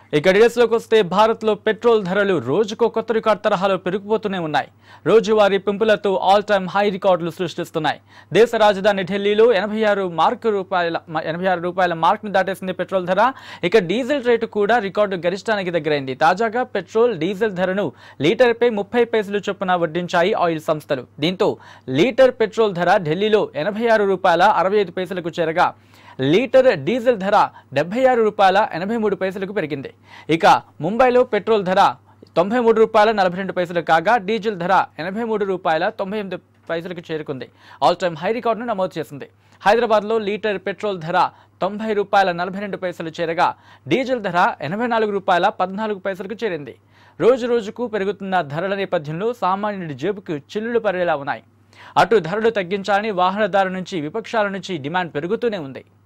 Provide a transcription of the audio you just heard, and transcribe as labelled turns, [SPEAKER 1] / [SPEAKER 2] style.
[SPEAKER 1] ఇక డీటెయిల్స్లోకి వస్తే భారత్లో పెట్రోల్ ధరలు రోజుకో కొత్త రికార్డ్ తరహాలో పెరిగిపోతూనే ఉన్నాయి రోజువారీ పెంపులతో ఆల్ టైమ్ హై రికార్డులు సృష్టిస్తున్నాయి దేశ రాజధాని ఢిల్లీలో ఎనభై ఆరు మార్కు రూపాయల ఎనభై ఆరు రూపాయల మార్క్ను దాటేసింది పెట్రోల్ ధర ఇక డీజిల్ రేటు కూడా రికార్డు గరిష్టానికి దగ్గరైంది తాజాగా పెట్రోల్ డీజిల్ ధరను లీటర్పై ముప్పై పైసలు చొప్పున వడ్డించాయి ఆయిల్ సంస్థలు దీంతో లీటర్ పెట్రోల్ ధర ఢిల్లీలో ఎనభై ఆరు రూపాయల అరవై ఐదు పైసలకు చేరగా లీటర్ డీజిల్ ధర డెబ్బై ఆరు రూపాయల ఎనభై మూడు పైసలకు పెరిగింది ఇక ముంబైలో పెట్రోల్ ధర తొంభై మూడు రూపాయల నలభై రెండు పైసలు కాగా డీజిల్ ధర ఎనభై మూడు రూపాయల తొంభై ఎనిమిది పైసలకు చేరుకుంది ఆల్ టైమ్ హై రికార్డును నమోదు చేసింది హైదరాబాద్లో లీటర్ పెట్రోల్ ధర తొంభై రూపాయల నలభై రెండు పైసలు చేరగా డీజిల్ ధర ఎనభై నాలుగు రూపాయల పద్నాలుగు పైసలకు చేరింది రోజు రోజుకు పెరుగుతున్న ధరల నేపథ్యంలో సామాన్యుడి జేబుకు చిల్లులు పడేలా ఉన్నాయి అటు ధరలు తగ్గించాలని వాహనదారు నుంచి విపక్షాల నుంచి డిమాండ్ పెరుగుతూనే ఉంది